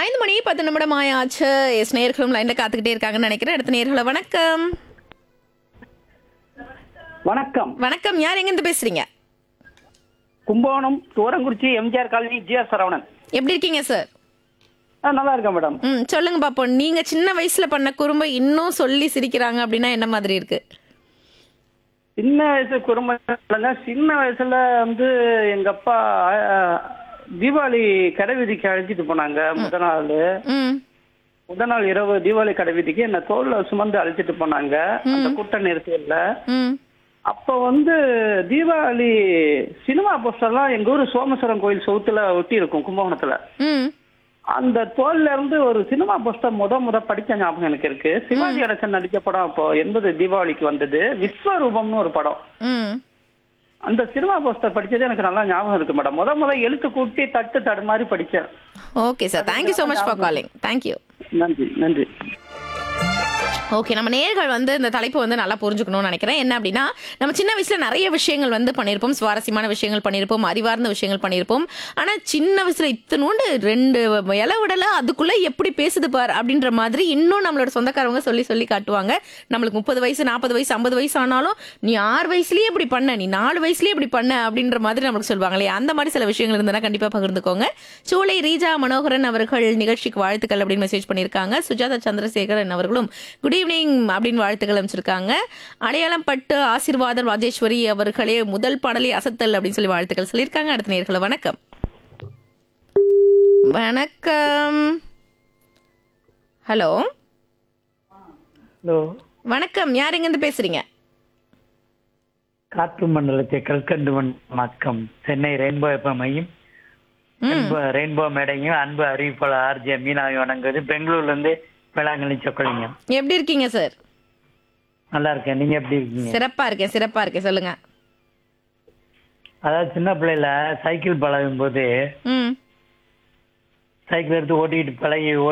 ஐந்து மணி பத்து நிமிடம் ஆயாச்சு எஸ் நேர்களும் லைன்ல காத்துக்கிட்டே இருக்காங்கன்னு நினைக்கிறேன் அடுத்த நேர்களை வணக்கம் வணக்கம் வணக்கம் யார் எங்கிருந்து பேசுறீங்க Kumbakonam Thurangurichi MGR colony G R Saravanan எப்படி இருக்கீங்க சார் ஆ, நல்லா இருக்கேன் மேடம் ம் சொல்லுங்க பாப்போம் நீங்க சின்ன வயசுல பண்ண குறும்பை இன்னும் சொல்லி சிரிக்கிறாங்க அப்படின்னா என்ன மாதிரி இருக்கு சின்ன வயசு குடும்பங்க சின்ன வயசுல வந்து எங்க அப்பா ஆ, தீபாவளி கடை வீதிக்கு அழைச்சிட்டு போனாங்க முத நாள் ம் முத நாள் இரவு தீபாவளி கடை வீதிக்கு என்ன தோல்ல சுமந்து அழைச்சிட்டு போனாங்க அந்த கூட்ட நெரிசல்ல ம் அப்ப வந்து தீபாவளி சினிமா போஸ்டர்லாம் எங்க ஊர் சோமேஸ்வரம் கோயில் சவுத்துல ஒட்டி இருக்கும் கும்பகோணத்துல ம் அந்த தோல்ல இருந்து ஒரு சினிமா போஸ்டர் முத முத படிச்ச ஞாபகம் எனக்கு இருக்கு சிவாஜி கணேசன் நடிச்ச படம் அப்போ எண்பது தீபாவளிக்கு வந்தது விஸ்வரூபம்னு ஒரு படம் ம் அந்த சினிமா போஸ்டர் படிச்சது எனக்கு நல்லா ஞாபகம் இருக்கு மேடம் முத முத எழுத்து கூட்டி தட்டு தடு மாதிரி படிச்சேன் okay sir thank you so much for calling thank you நன்றி நன்றி ஓகே நம்ம நேர்கள் வந்து இந்த தலைப்பு வந்து நல்லா புரிஞ்சுக்கணும்னு நினைக்கிறேன் என்ன அப்படின்னா நம்ம சின்ன வயசுல நிறைய விஷயங்கள் வந்து பண்ணியிருப்போம் சுவாரஸ்யமான விஷயங்கள் பண்ணியிருப்போம் அறிவார்ந்த விஷயங்கள் பண்ணியிருப்போம் ஆனா சின்ன வயசுல இத்தனோண்டு ரெண்டு இலை விடல அதுக்குள்ள எப்படி பேசுது பார் அப்படின்ற மாதிரி இன்னும் நம்மளோட சொந்தக்காரவங்க சொல்லி சொல்லி காட்டுவாங்க நம்மளுக்கு முப்பது வயசு நாற்பது வயசு ஐம்பது வயசு ஆனாலும் நீ ஆறு வயசுலயே இப்படி பண்ண நீ நாலு வயசுலயே இப்படி பண்ண அப்படின்ற மாதிரி நம்மளுக்கு சொல்லுவாங்க இல்லையா அந்த மாதிரி சில விஷயங்கள் இருந்ததுன்னா கண்டிப்பா பகிர்ந்துக்கோங்க சூளை ரீஜா மனோகரன் அவர்கள் நிகழ்ச்சிக்கு வாழ்த்துக்கள் அப்படின்னு மெசேஜ் பண்ணியிருக்காங்க சுஜாதா சந்திரசேகரன் அவர்களும் குட் ஈவினிங் அப்படின்னு வாழ்த்துக்கள் அமைச்சிருக்காங்க அடையாளம் பட்டு ஆசீர்வாதம் ராஜேஸ்வரி அவர்களே முதல் பாடலே அசத்தல் அப்படின்னு சொல்லி வாழ்த்துக்கள் சொல்லியிருக்காங்க அடுத்த நேர்களை வணக்கம் வணக்கம் ஹலோ ஹலோ வணக்கம் யார் எங்கிருந்து பேசுறீங்க காற்று மண்டலத்தை கல்கண்டு மக்கம் சென்னை ரெயின்போ எஃப்எம்ஐயும் அன்பு ரெயின்போ மேடையும் அன்பு அறிவிப்பாளர் ஆர்ஜே மீனாவை வணங்குவது பெங்களூர்ல இருந்து வேளாங்கண்ணி சொக்கலிங்க எப்படி இருக்கீங்க சார் நல்லா இருக்கேன் நீங்க எப்படி இருக்கீங்க சிறப்பா இருக்கேன் சிறப்பா இருக்கேன் சொல்லுங்க அதாவது சின்ன பிள்ளையில சைக்கிள் பழகும் போது ம் சைக்கிள் எடுத்து ஓட்டிட்டு பழகி